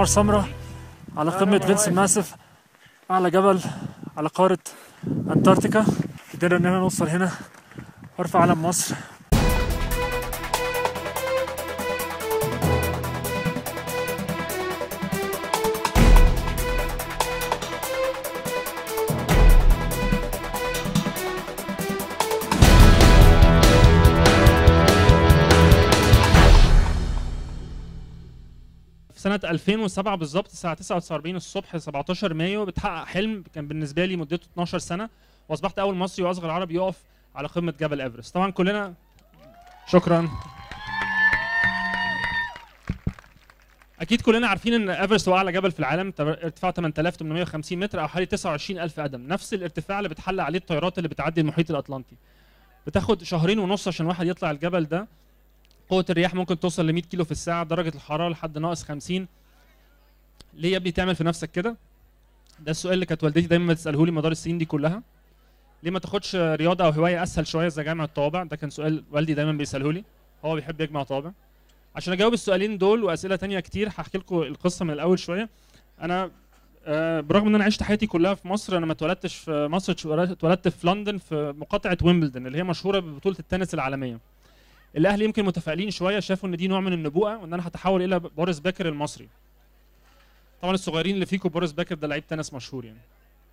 عمر سمرة على قمة فينس ماسف أعلى جبل على قارة أنتاركتيكا قدرنا إننا نوصل هنا وارفع علم مصر في سنة 2007 بالظبط الساعة 49 الصبح 17 مايو بتحقق حلم كان بالنسبة لي مدته 12 سنة واصبحت أول مصري وأصغر عربي يقف على قمة جبل إيفرست طبعا كلنا شكرا أكيد كلنا عارفين إن إيفرست هو أعلى جبل في العالم تب- ارتفاعه 8850 متر أو حوالي 29000 قدم نفس الارتفاع اللي بتحلق عليه الطيارات اللي بتعدي المحيط الأطلنطي بتاخد شهرين ونص عشان واحد يطلع الجبل ده قوة الرياح ممكن توصل ل 100 كيلو في الساعة درجة الحرارة لحد ناقص 50 ليه يا ابني تعمل في نفسك كده؟ ده السؤال اللي كانت والدتي دايما بتساله لي مدار السنين دي كلها ليه ما تاخدش رياضة أو هواية أسهل شوية زي جمع الطوابع ده كان سؤال والدي دايما بيساله لي هو بيحب يجمع طوابع عشان أجاوب السؤالين دول وأسئلة تانية كتير هحكي لكم القصة من الأول شوية أنا آه، برغم ان انا عشت حياتي كلها في مصر انا ما اتولدتش في مصر اتولدت في لندن في مقاطعه ويمبلدون اللي هي مشهوره ببطوله التنس العالميه الاهل يمكن متفائلين شويه شافوا ان دي نوع من النبوءه وان انا هتحول الى بوريس باكر المصري طبعا الصغيرين اللي فيكم بوريس باكر ده لعيب تنس مشهور يعني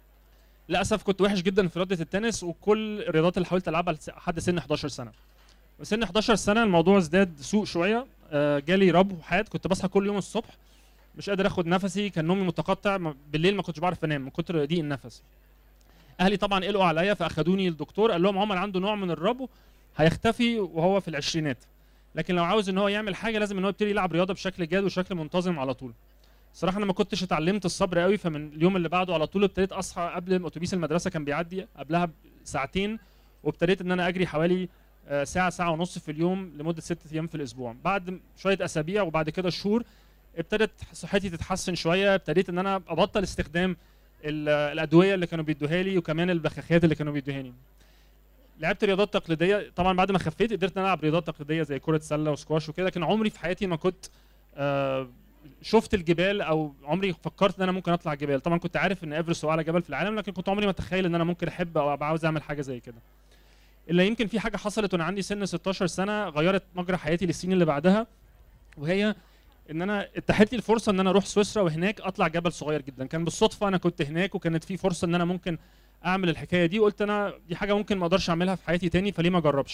للاسف كنت وحش جدا في رياضه التنس وكل الرياضات اللي حاولت العبها لحد سن 11 سنه وسن 11 سنه الموضوع ازداد سوء شويه آه، جالي رب وحاد كنت بصحى كل يوم الصبح مش قادر اخد نفسي كان نومي متقطع ما- بالليل ما كنتش بعرف انام من كتر ضيق النفس اهلي طبعا قلقوا عليا فاخدوني للدكتور قال لهم عمر عنده نوع من الربو هيختفي وهو في العشرينات لكن لو عاوز ان هو يعمل حاجه لازم ان هو يبتدي يلعب رياضه بشكل جاد وشكل منتظم على طول صراحه انا ما كنتش اتعلمت الصبر قوي فمن اليوم اللي بعده على طول ابتديت اصحى قبل ما اتوبيس المدرسه كان بيعدي قبلها بساعتين وابتديت ان انا اجري حوالي آه، ساعه ساعه ونص في اليوم لمده ست ايام في الاسبوع بعد شويه اسابيع وبعد كده شهور ابتدت صحتي تتحسن شويه ابتديت ان انا ابطل استخدام ال- الادويه اللي كانوا بيدوها لي وكمان البخاخات اللي كانوا بيدوهاني لعبت رياضات تقليديه طبعا بعد ما خفيت قدرت ان انا العب رياضات تقليديه زي كره سله وسكواش وكده لكن عمري في حياتي ما كنت آه، شفت الجبال او عمري فكرت ان انا ممكن اطلع جبال طبعا كنت عارف ان ايفرست هو اعلى جبل في العالم لكن كنت عمري ما اتخيل ان انا ممكن احب او ابقى عاوز اعمل حاجه زي كده الا يمكن في حاجه حصلت وانا عندي سن 16 سنه غيرت مجرى حياتي للسنين اللي بعدها وهي ان انا اتاحت لي الفرصه ان انا اروح سويسرا وهناك اطلع جبل صغير جدا كان بالصدفه انا كنت هناك وكانت في فرصه ان انا ممكن اعمل الحكايه دي قلت انا دي حاجه ممكن ما اقدرش اعملها في حياتي تاني فليه ما اجربش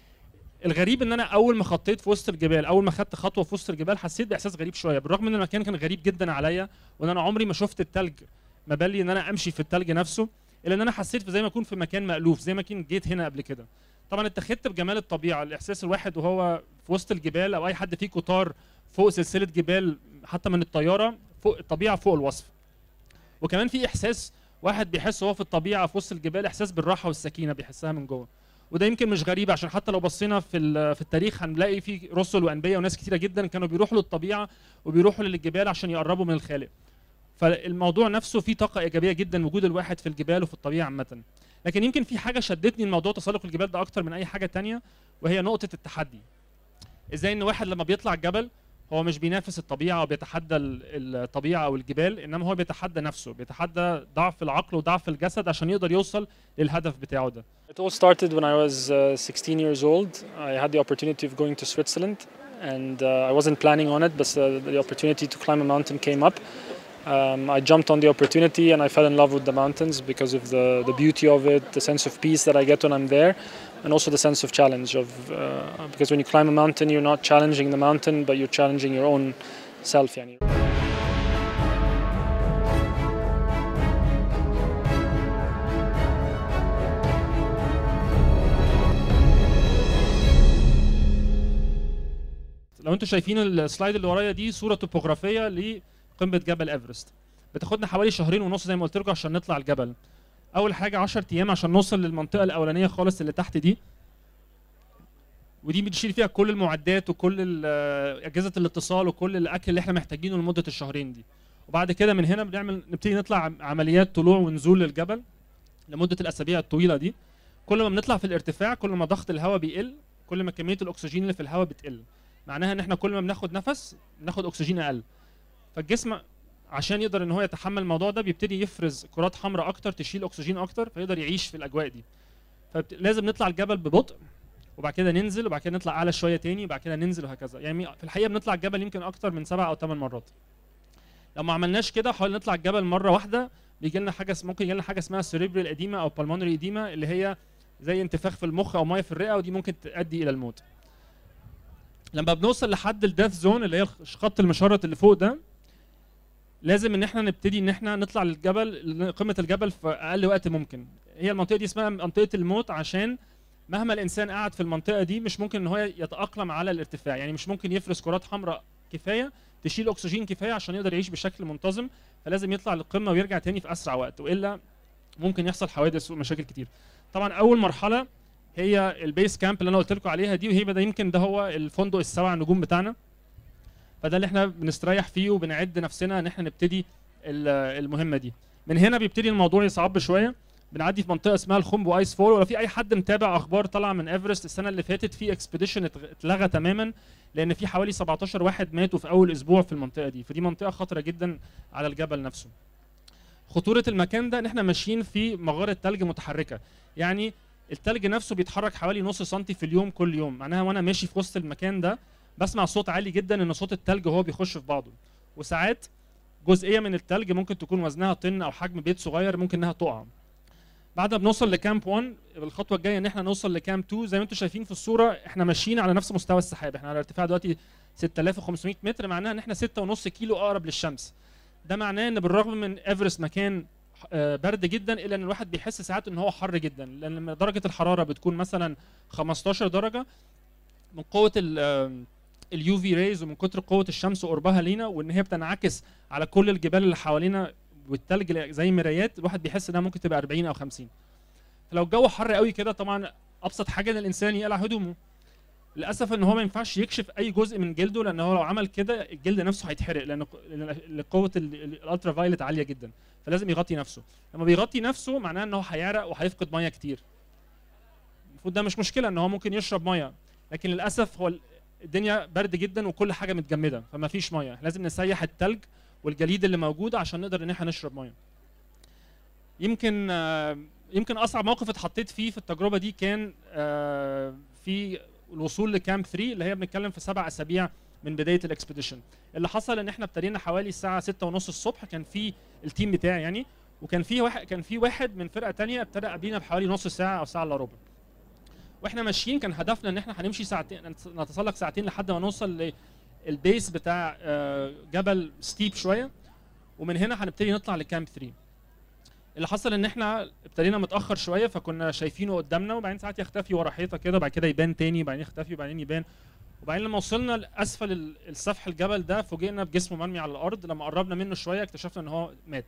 الغريب ان انا اول ما خطيت في وسط الجبال اول ما خدت خطوه في وسط الجبال حسيت باحساس غريب شويه بالرغم ان المكان كان غريب جدا عليا وان انا عمري ما شفت التلج ما بالي ان انا امشي في التلج نفسه الا ان انا حسيت في زي ما اكون في مكان مألوف زي ما كنت جيت هنا قبل كده طبعا اتخذت بجمال الطبيعه الاحساس الواحد وهو في وسط الجبال او اي حد فيكم طار فوق سلسله جبال حتى من الطياره فوق الطبيعه فوق الوصف وكمان في احساس واحد بيحس وهو في الطبيعه في وسط الجبال احساس بالراحه والسكينه بيحسها من جوه وده يمكن مش غريب عشان حتى لو بصينا في ال- في التاريخ هنلاقي في رسل وانبياء وناس كتيره جدا كانوا بيروحوا للطبيعه وبيروحوا للجبال عشان يقربوا من الخالق فالموضوع نفسه فيه طاقه ايجابيه جدا وجود الواحد في الجبال وفي الطبيعه عامه لكن يمكن في حاجه شدتني الموضوع تسلق الجبال ده اكتر من اي حاجه تانية وهي نقطه التحدي ازاي ان واحد لما بيطلع الجبل هو مش بينافس الطبيعه او بيتحدى ال- الطبيعه او الجبال انما هو بيتحدى نفسه بيتحدى ضعف العقل وضعف الجسد عشان يقدر يوصل للهدف بتاعه ده It all started when I was uh, 16 years old. I had the opportunity of going to Switzerland, and uh, I wasn't planning on it, but uh, the opportunity to climb a mountain came up. Um, I jumped on the opportunity and I fell in love with the mountains because of the, the beauty of it, the sense of peace that I get when I'm there, and also the sense of challenge. Of uh, because when you climb a mountain, you're not challenging the mountain, but you're challenging your own self. يعني. لو انتم شايفين السلايد اللي ورايا دي صوره توبوغرافيه لقمه جبل ايفرست بتاخدنا حوالي شهرين ونص زي ما قلت لكم عشان نطلع الجبل اول حاجه 10 ايام عشان نوصل للمنطقه الاولانيه خالص اللي تحت دي ودي بنشيل فيها كل المعدات وكل ال- اجهزه الاتصال وكل الاكل اللي احنا محتاجينه لمده الشهرين دي وبعد كده من هنا بنعمل نبتدي نطلع عم- عمليات طلوع ونزول للجبل لمده الاسابيع الطويله دي كل ما بنطلع في الارتفاع كل ما ضغط الهواء بيقل كل ما كميه الاكسجين اللي في الهواء بتقل معناها ان احنا كل ما بناخد نفس بناخد اكسجين اقل فالجسم عشان يقدر ان هو يتحمل الموضوع ده بيبتدي يفرز كرات حمراء اكتر تشيل اكسجين اكتر فيقدر يعيش في الاجواء دي فلازم نطلع الجبل ببطء وبعد كده ننزل وبعد كده نطلع اعلى شويه تاني وبعد كده ننزل وهكذا يعني في الحقيقه بنطلع الجبل يمكن اكتر من سبع او ثمان مرات لو ما عملناش كده حاول نطلع الجبل مره واحده بيجي لنا حاجه ممكن يجي لنا حاجه اسمها سيريبرال اديما او بالمونري اديما اللي هي زي انتفاخ في المخ او ميه في الرئه ودي ممكن تؤدي الى الموت لما بنوصل لحد الديث زون اللي هي الخط المشرط اللي فوق ده لازم ان احنا نبتدي ان احنا نطلع للجبل قمه الجبل في اقل وقت ممكن هي المنطقه دي اسمها منطقه الموت عشان مهما الانسان قعد في المنطقه دي مش ممكن ان هو يتاقلم على الارتفاع يعني مش ممكن يفرز كرات حمراء كفايه تشيل اكسجين كفايه عشان يقدر يعيش بشكل منتظم فلازم يطلع للقمه ويرجع تاني في اسرع وقت والا ممكن يحصل حوادث ومشاكل كتير طبعا اول مرحله هي البيس كامب اللي انا قلت لكم عليها دي وهي ده يمكن ده هو الفندق السبع نجوم بتاعنا فده اللي احنا بنستريح فيه وبنعد نفسنا ان احنا نبتدي المهمه دي من هنا بيبتدي الموضوع يصعب شويه بنعدي في منطقه اسمها الخنبو ايس فول ولو في اي حد متابع اخبار طالعه من ايفرست السنه اللي فاتت في اكسبيديشن اتلغى تماما لان في حوالي 17 واحد ماتوا في اول اسبوع في المنطقه دي فدي منطقه خطره جدا على الجبل نفسه خطوره المكان ده ان احنا ماشيين في مغاره ثلج متحركه يعني الثلج نفسه بيتحرك حوالي نص سنتي في اليوم كل يوم معناها وانا ماشي في وسط المكان ده بسمع صوت عالي جدا ان صوت الثلج وهو بيخش في بعضه وساعات جزئيه من الثلج ممكن تكون وزنها طن او حجم بيت صغير ممكن انها تقع بعد ما بنوصل لكامب 1 الخطوه الجايه ان احنا نوصل لكامب 2 زي ما انتم شايفين في الصوره احنا ماشيين على نفس مستوى السحاب احنا على ارتفاع دلوقتي 6500 متر معناها ان احنا 6.5 كيلو اقرب للشمس ده معناه ان بالرغم من ايفرست مكان برد جدا الا ان الواحد بيحس ساعات ان هو حر جدا لان لما درجه الحراره بتكون مثلا 15 درجه من قوه اليو في ريز ومن كتر قوه الشمس وقربها لينا وان هي بتنعكس على كل الجبال اللي حوالينا والتلج زي مرايات الواحد بيحس انها ممكن تبقى 40 او 50 فلو الجو حر قوي كده طبعا ابسط حاجه ان الانسان يقلع هدومه للاسف ان هو ما ينفعش يكشف اي جزء من جلده لان هو لو عمل كده الجلد نفسه هيتحرق لان قوه الالترا فايلت عاليه جدا فلازم يغطي نفسه لما بيغطي نفسه معناه ان هو هيعرق وهيفقد ميه كتير المفروض ده مش مشكله ان هو ممكن يشرب ميه لكن للاسف هو الدنيا برد جدا وكل حاجه متجمده فما فيش ميه لازم نسيح التلج والجليد اللي موجود عشان نقدر ان احنا نشرب ميه يمكن يمكن اصعب موقف اتحطيت فيه في التجربه دي كان في الوصول لكامب 3 اللي هي بنتكلم في سبع اسابيع من بدايه الاكسبediشن اللي حصل ان احنا ابتدينا حوالي الساعه 6 ونص الصبح كان في التيم بتاعي يعني وكان في واحد كان في واحد من فرقه تانية ابتدى قبلينا بحوالي نص ساعه او ساعه الا ربع واحنا ماشيين كان هدفنا ان احنا هنمشي ساعتين نتسلق ساعتين لحد ما نوصل للبيس بتاع جبل ستيب شويه ومن هنا هنبتدي نطلع لكامب 3 اللي حصل ان احنا ابتدينا متاخر شويه فكنا شايفينه قدامنا وبعدين ساعات يختفي ورا حيطه كده وبعد كده يبان تاني وبعدين يختفي وبعدين يبان وبعدين لما وصلنا لاسفل السفح الجبل ده فوجئنا بجسمه مرمي على الارض لما قربنا منه شويه اكتشفنا ان هو مات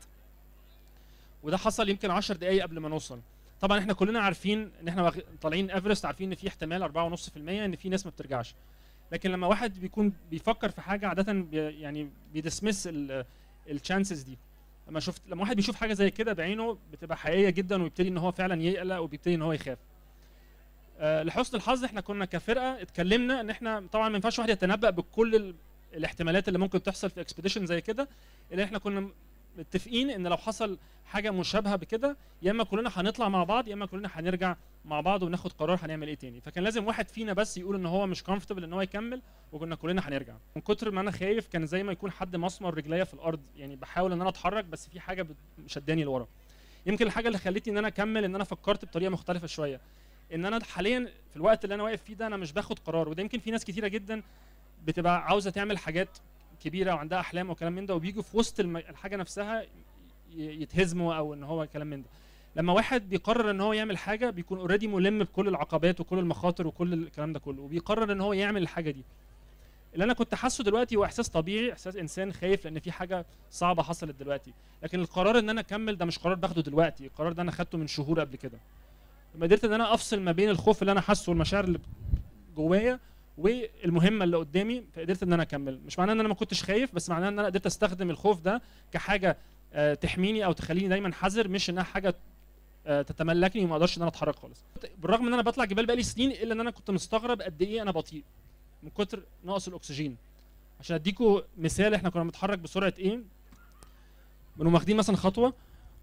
وده حصل يمكن 10 دقائق قبل ما نوصل طبعا احنا كلنا عارفين ان احنا طالعين ايفرست عارفين ان في احتمال 4.5% ان في ناس ما بترجعش لكن لما واحد بيكون بيفكر في حاجه عاده بي يعني بيدسمس الشانسز دي لما شفت لما واحد بيشوف حاجه زي كده بعينه بتبقى حقيقيه جدا ويبتدي ان هو فعلا يقلق وبيبتدي ان هو يخاف أه لحسن الحظ احنا كنا كفرقه اتكلمنا ان احنا طبعا ما ينفعش واحد يتنبأ بكل الاحتمالات اللي ممكن تحصل في اكسبيديشن زي كده اللي احنا كنا متفقين ان لو حصل حاجه مشابهه بكده يا اما كلنا هنطلع مع بعض يا اما كلنا هنرجع مع بعض وناخد قرار هنعمل ايه تاني فكان لازم واحد فينا بس يقول ان هو مش كومفورتبل ان هو يكمل وكنا كلنا هنرجع من كتر ما انا خايف كان زي ما يكون حد مسمر رجليا في الارض يعني بحاول ان انا اتحرك بس في حاجه شداني لورا يمكن الحاجه اللي خلتني ان انا اكمل ان انا فكرت بطريقه مختلفه شويه ان انا حاليا في الوقت اللي انا واقف فيه ده انا مش باخد قرار وده يمكن في ناس كتيره جدا بتبقى عاوزه تعمل حاجات كبيره وعندها احلام وكلام من ده وبيجوا في وسط الحاجه نفسها يتهزموا او ان هو كلام من ده لما واحد بيقرر ان هو يعمل حاجه بيكون اوريدي ملم بكل العقبات وكل المخاطر وكل الكلام ده كله وبيقرر ان هو يعمل الحاجه دي اللي انا كنت حاسه دلوقتي هو احساس طبيعي احساس انسان خايف لان في حاجه صعبه حصلت دلوقتي لكن القرار ان انا اكمل ده مش قرار باخده دلوقتي القرار ده انا خدته من شهور قبل كده لما قدرت ان انا افصل ما بين الخوف اللي انا حاسه والمشاعر اللي جوايا والمهمه اللي قدامي فقدرت ان انا اكمل مش معناه ان انا ما كنتش خايف بس معناه ان انا قدرت استخدم الخوف ده كحاجه آه تحميني او تخليني دايما حذر مش انها حاجه آه تتملكني وما اقدرش ان انا اتحرك خالص بالرغم ان انا بطلع جبال بقالي سنين الا ان انا كنت مستغرب قد ايه انا بطيء من كتر نقص الاكسجين عشان اديكم مثال احنا كنا بنتحرك بسرعه ايه بنقوم واخدين مثلا خطوه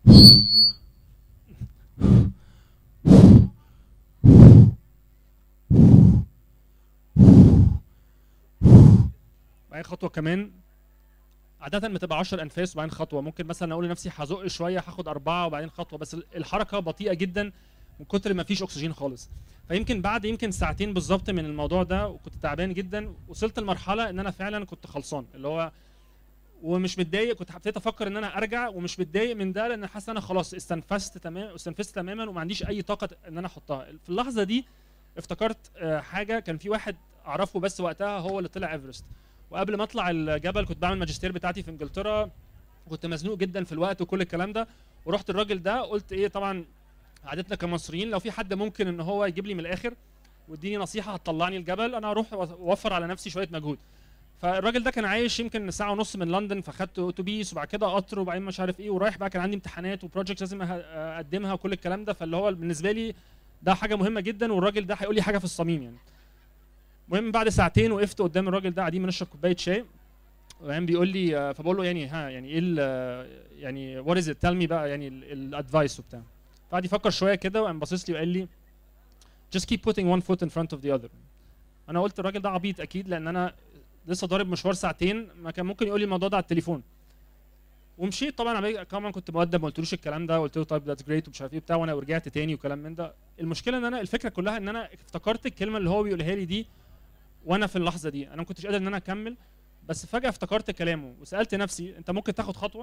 بعدين خطوه كمان عادة بتبقى 10 انفاس وبعدين خطوه ممكن مثلا اقول لنفسي هزق شويه هاخد اربعه وبعدين خطوه بس الحركه بطيئه جدا من كتر ما فيش اكسجين خالص فيمكن بعد يمكن ساعتين بالظبط من الموضوع ده وكنت تعبان جدا وصلت لمرحله ان انا فعلا كنت خلصان اللي هو ومش متضايق كنت ابتديت افكر ان انا ارجع ومش متضايق من ده لان حاسس ان انا خلاص استنفذت تمام استنفذت تماما وما عنديش اي طاقه ان انا احطها في اللحظه دي افتكرت آه، حاجه كان في واحد اعرفه بس وقتها هو اللي طلع ايفرست وقبل ما اطلع الجبل كنت بعمل ماجستير بتاعتي في انجلترا كنت مزنوق جدا في الوقت وكل الكلام ده ورحت الراجل ده قلت ايه طبعا عادتنا كمصريين لو في حد ممكن ان هو يجيب لي من الاخر واديني نصيحه هتطلعني الجبل انا اروح واوفر على نفسي شويه مجهود فالراجل ده كان عايش يمكن ساعه ونص من لندن فخدت اتوبيس وبعد كده قطر وبعدين مش عارف ايه ورايح بقى كان عندي امتحانات وبروجكت لازم أه- اقدمها وكل الكلام ده فاللي هو بالنسبه لي ده حاجه مهمه جدا والراجل ده هيقول لي حاجه في الصميم يعني المهم بعد ساعتين وقفت قدام الراجل ده قاعدين بنشرب كوبايه شاي وبعدين بيقول لي آه، فبقول له يعني ها يعني ايه ال- يعني وات از ات تيل مي بقى يعني الادفايس وبتاع فقعد يفكر شويه كده وقام باصص لي وقال لي just keep putting one foot in front of the other انا قلت الراجل ده عبيط اكيد لان انا لسه ضارب مشوار ساعتين ما كان ممكن يقول لي الموضوع ده على التليفون ومشيت طبعا عمال- طبعا كنت مؤدب ما قلتلوش الكلام ده قلت له طيب ذاتس جريت ومش عارف ايه بتاع وانا ورجعت تاني وكلام من ده المشكله ان انا الفكره كلها ان انا افتكرت الكلمه اللي هو بيقولها لي دي وانا في اللحظه دي انا ما كنتش قادر ان انا اكمل بس فجاه افتكرت كلامه وسالت نفسي انت ممكن تاخد خطوه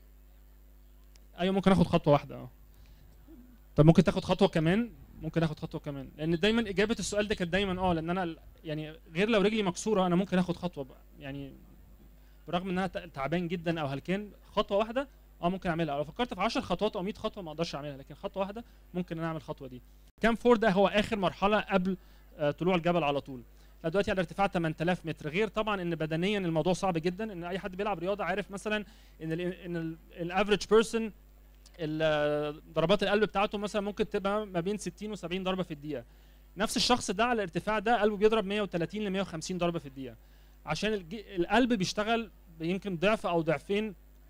ايوه ممكن اخد خطوه واحده اه طب ممكن تاخد خطوه كمان ممكن اخد خطوه كمان لان دايما اجابه السؤال ده كانت دايما اه لان انا ال- يعني غير لو رجلي مكسوره انا ممكن اخد خطوه بقى يعني برغم ان انا ت- تعبان جدا او هلكان خطوه واحده اه ممكن اعملها لو فكرت في 10 خطوات او 100 خطوه ما اقدرش اعملها لكن خطوه واحده ممكن انا اعمل الخطوه دي كام فور ده هو اخر مرحله قبل آه، طلوع الجبل على طول احنا دلوقتي على ارتفاع 8000 متر غير طبعا ان بدنيا الموضوع صعب جدا ان اي حد بيلعب رياضه عارف مثلا ان ال ان الافريج بيرسون ضربات القلب بتاعته مثلا ممكن تبقى ما بين 60 و70 ضربه في الدقيقه نفس الشخص ده على الارتفاع ده قلبه بيضرب 130 ل 150 ضربه في الدقيقه عشان الج- القلب بيشتغل يمكن ضعف او ضعفين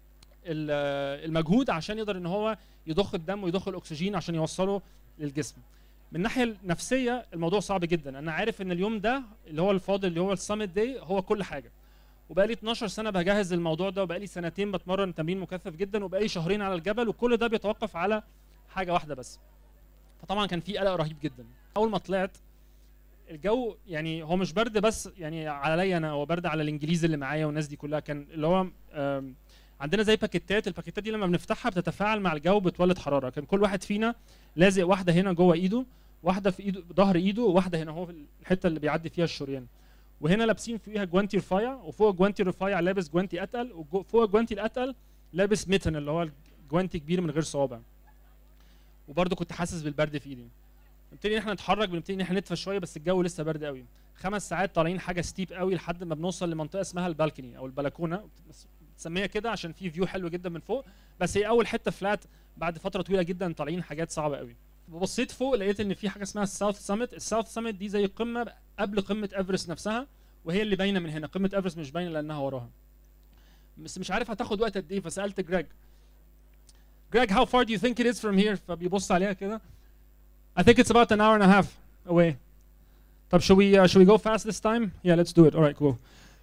ال- المجهود عشان يقدر ان هو يضخ الدم ويضخ الاكسجين عشان يوصله للجسم من الناحيه النفسيه الموضوع صعب جدا انا عارف ان اليوم ده اللي هو الفاضل اللي هو السامت داي هو كل حاجه وبقالي 12 سنه بجهز الموضوع ده وبقالي سنتين بتمرن تمرين مكثف جدا وبقالي شهرين على الجبل وكل ده بيتوقف على حاجه واحده بس فطبعا كان في قلق رهيب جدا اول ما طلعت الجو يعني هو مش برد بس يعني عليا انا هو برد على الانجليز اللي معايا والناس دي كلها كان اللي هو آم، عندنا زي باكيتات الباكيتات دي لما بنفتحها بتتفاعل مع الجو بتولد حراره كان كل واحد فينا لازق واحده هنا جوه ايده واحده في ايده ظهر ايده وواحده هنا هو في الحته اللي بيعدي فيها الشريان وهنا لابسين فيها جوانتي رفيع وفوق الجوانتي الرفيع لابس جوانتي اتقل وفوق الجوانتي الاتقل لابس ميتن اللي هو جوانتي كبير من غير صوابع وبرده كنت حاسس بالبرد في ايدي نبتدي ان احنا نتحرك بنبتدي ان احنا ندفى شويه بس الجو لسه برد قوي خمس ساعات طالعين حاجه ستيب قوي لحد ما بنوصل لمنطقه اسمها البالكني او البلكونه بس- بتسميها كده عشان في فيو حلو جدا من فوق بس هي اول حته فلات بعد فتره طويله جدا طالعين حاجات صعبه قوي بصيت فوق لقيت ان في حاجه اسمها الساوث سامت الساوث سامت دي زي قمه قبل قمه ايفرست نفسها وهي اللي باينه من هنا قمه ايفرست مش باينه لانها وراها بس مش عارف هتاخد وقت قد ايه فسالت جريج جريج how far do you think it is from here فبيبص عليها كده I think it's about an hour and a half away طب should we uh, should we go fast this time yeah let's do it all right cool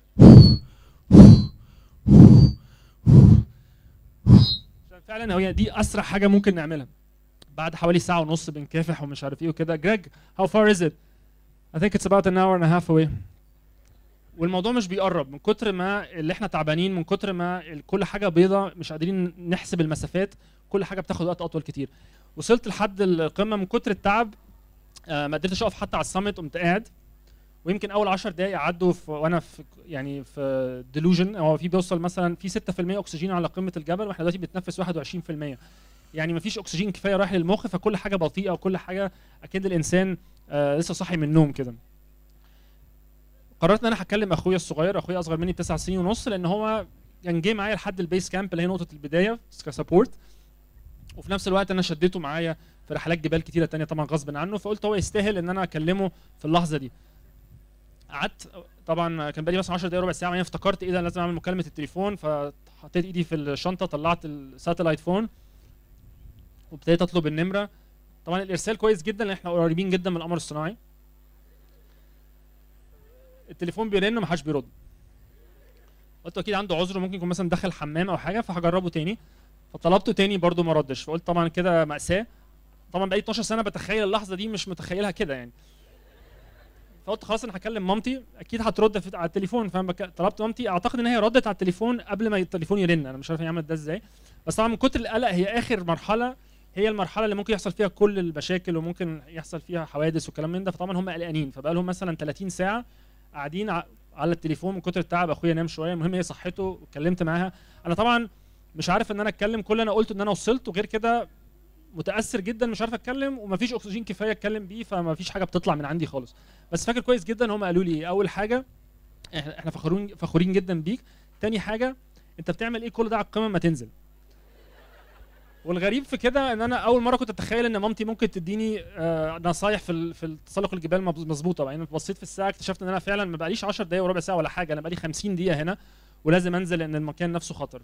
فعلا هي دي اسرع حاجه ممكن نعملها بعد حوالي ساعه ونص بنكافح ومش عارف ايه وكده جريج how far is it I think it's about an hour and a half away والموضوع مش بيقرب من كتر ما اللي احنا تعبانين من كتر ما ال- كل حاجه بيضة مش قادرين نحسب المسافات كل حاجه بتاخد وقت اطول كتير وصلت لحد القمه من كتر التعب آه، ما قدرتش اقف حتى على السمت قمت قاعد ويمكن اول 10 دقائق عدوا في وانا في يعني في ديلوجن هو في بيوصل مثلا في 6% اكسجين على قمه الجبل واحنا دلوقتي بنتنفس 21% يعني ما فيش اكسجين كفايه رايح للمخ فكل حاجه بطيئه وكل حاجه اكيد الانسان آه لسه صاحي من النوم كده قررت ان انا هكلم اخويا الصغير اخويا اصغر مني بتسع سنين ونص لان هو كان جه معايا لحد البيس كامب اللي هي نقطه البدايه كسبورت وفي نفس الوقت انا شديته معايا في رحلات جبال كتيره تانية طبعا غصب عنه فقلت هو يستاهل ان انا اكلمه في اللحظه دي قعدت طبعا كان بقالي مثلا 10 دقايق ربع ساعه بعدين افتكرت ايه ده لازم اعمل مكالمه التليفون فحطيت ايدي في الشنطه طلعت الساتلايت فون وابتديت اطلب النمره طبعا الارسال كويس جدا لان احنا قريبين جدا من القمر الصناعي التليفون بيرن محدش بيرد قلت اكيد عنده عذر ممكن يكون مثلا دخل حمام او حاجه فهجربه تاني فطلبته تاني برده ما ردش فقلت طبعا كده ماساه طبعا بقالي 12 سنه بتخيل اللحظه دي مش متخيلها كده يعني فقلت خلاص انا هكلم مامتي اكيد هترد في- على التليفون فاهم بك... طلبت مامتي اعتقد ان هي ردت على التليفون قبل ما التليفون يرن انا مش عارف هي عملت ده ازاي بس طبعا من كتر القلق هي اخر مرحله هي المرحله اللي ممكن يحصل فيها كل المشاكل وممكن يحصل فيها حوادث وكلام من ده فطبعا هم قلقانين فبقى لهم مثلا 30 ساعه قاعدين ع- على التليفون من كتر التعب اخويا نام شويه المهم هي صحته واتكلمت معاها انا طبعا مش عارف ان انا اتكلم كل اللي انا قلته ان انا وصلت وغير كده متاثر جدا مش عارف اتكلم ومفيش اكسجين كفايه اتكلم بيه فمفيش حاجه بتطلع من عندي خالص بس فاكر كويس جدا هم قالوا لي اول حاجه احنا إحنا فخورين فخورين جدا بيك تاني حاجه انت بتعمل ايه كل ده على القمه ما تنزل والغريب في كده ان انا اول مره كنت اتخيل ان مامتي ممكن تديني آه، نصايح في ال- في تسلق الجبال مظ- مظبوطه بعدين بصيت في الساعه اكتشفت ان انا فعلا ما بقاليش 10 دقايق وربع ساعه ولا حاجه انا بقالي 50 دقيقه هنا ولازم انزل لان المكان نفسه خطر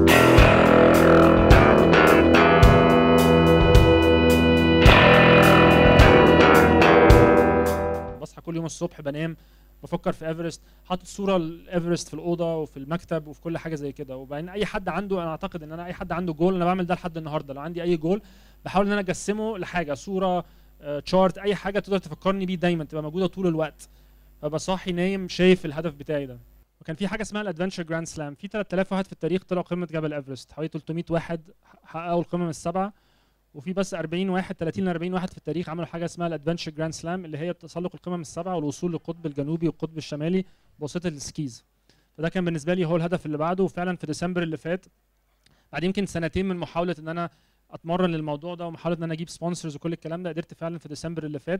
بصحى كل يوم الصبح بنام بفكر في ايفرست حاطط صوره لايفرست في الاوضه وفي المكتب وفي كل حاجه زي كده وبعدين اي حد عنده انا اعتقد ان انا اي حد عنده جول انا بعمل ده لحد النهارده لو عندي اي جول بحاول ان انا اجسمه لحاجه صوره تشارت اي حاجه تقدر تفكرني بيه دايما تبقى موجوده طول الوقت فبقى صاحي نايم شايف الهدف بتاعي ده وكان في حاجه اسمها الادفنتشر جراند سلام في 3000 واحد في التاريخ طلعوا قمه جبل ايفرست حوالي 300 واحد حققوا القمم السبعه وفي بس 40 واحد 30 ل 40 واحد في التاريخ عملوا حاجه اسمها الادفنتشر جراند سلام اللي هي تسلق القمم السبعه والوصول للقطب الجنوبي والقطب الشمالي بواسطه السكيز فده كان بالنسبه لي هو الهدف اللي بعده وفعلا في ديسمبر اللي فات بعد يمكن سنتين من محاوله ان انا اتمرن للموضوع ده ومحاوله ان انا اجيب سبونسرز وكل الكلام ده قدرت فعلا في ديسمبر اللي فات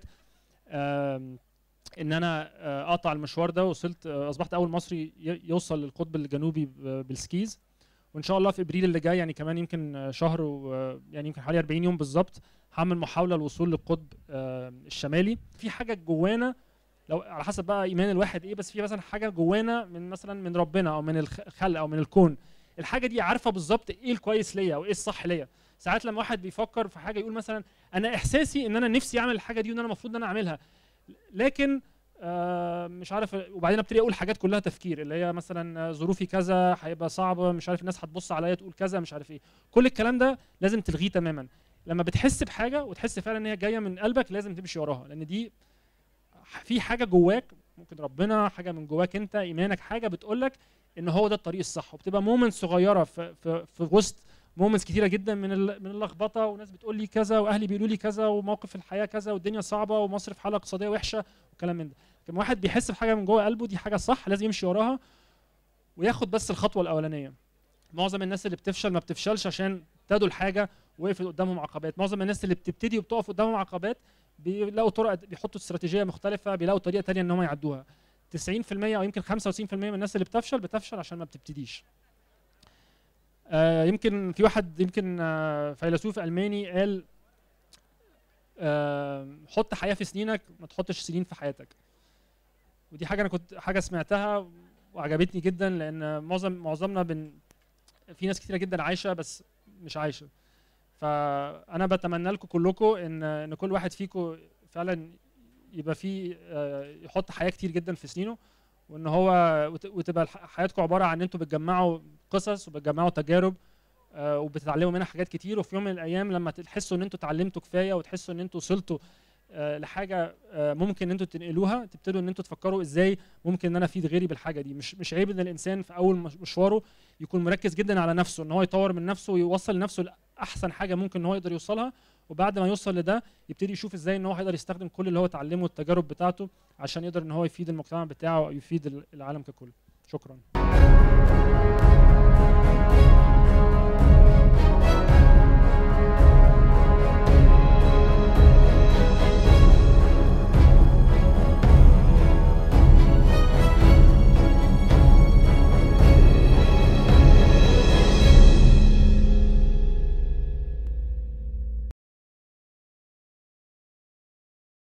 آم، ان انا آه، اقطع المشوار ده وصلت آه، اصبحت اول مصري ي- يوصل للقطب الجنوبي ب- بالسكيز وان شاء الله في ابريل اللي جاي يعني كمان يمكن آه، شهر و آه، يعني يمكن حوالي 40 يوم بالظبط هعمل محاوله للوصول للقطب آه، الشمالي في حاجه جوانا لو على حسب بقى ايمان الواحد ايه بس في مثلا حاجه جوانا من مثلا من ربنا او من الخ- الخلق او من الكون الحاجه دي عارفه بالظبط ايه الكويس ليا او ايه الصح ليا ساعات لما واحد بيفكر في حاجه يقول مثلا انا احساسي ان انا نفسي اعمل الحاجه دي وان انا المفروض ان انا اعملها لكن آه مش عارف وبعدين ابتدي اقول حاجات كلها تفكير اللي هي مثلا آه، ظروفي كذا هيبقى صعب مش عارف الناس هتبص عليا تقول كذا مش عارف ايه كل الكلام ده لازم تلغيه تماما لما بتحس بحاجه وتحس فعلا ان هي جايه من قلبك لازم تمشي وراها لان دي في حاجه جواك ممكن ربنا حاجه من جواك انت ايمانك حاجه بتقول لك ان هو ده الطريق الصح وبتبقى مومنت صغيره في في في وسط مومنتس كتيره جدا من ال- من اللخبطه وناس بتقول لي كذا واهلي بيقولوا لي كذا وموقف الحياه كذا والدنيا صعبه ومصر في حاله اقتصاديه وحشه وكلام من ده لما واحد بيحس بحاجه من جوه قلبه دي حاجه صح لازم يمشي وراها وياخد بس الخطوه الاولانيه معظم الناس اللي بتفشل ما بتفشلش عشان ابتدوا الحاجه وقفت قدامهم عقبات معظم الناس اللي بتبتدي وبتقف قدامهم عقبات بيلاقوا طرق بيحطوا استراتيجيه مختلفه بيلاقوا طريقه تانية ان هم يعدوها 90% او يمكن 95% من الناس اللي بتفشل بتفشل عشان ما بتبتديش آه يمكن في واحد يمكن آه فيلسوف الماني قال آه حط حياه في سنينك ما تحطش سنين في حياتك ودي حاجه انا كنت حاجه سمعتها وعجبتني جدا لان معظم معظمنا بن في ناس كتيره جدا عايشه بس مش عايشه فانا بتمنى لكم كلكم ان ان كل واحد فيكم فعلا يبقى فيه آه، يحط حياه كتير جدا في سنينه وان هو وت- وتبقى الح- حياتكم عباره عن ان انتوا بتجمعوا قصص وبتجمعوا تجارب آه، وبتتعلموا منها حاجات كتير وفي يوم من الايام لما تحسوا ان انتوا اتعلمتوا كفايه وتحسوا ان انتوا وصلتوا آه، لحاجه آه، ممكن ان انتوا تنقلوها تبتدوا ان انتوا تفكروا ازاي ممكن ان انا افيد غيري بالحاجه دي مش مش عيب ان الانسان في اول مش- مشواره يكون مركز جدا على نفسه ان هو يطور من نفسه ويوصل لنفسه لاحسن حاجه ممكن ان هو يقدر يوصلها وبعد ما يوصل لده يبتدي يشوف ازاي ان هو هيقدر يستخدم كل اللي هو اتعلمه والتجارب بتاعته عشان يقدر ان هو يفيد المجتمع بتاعه او يفيد العالم ككل شكرا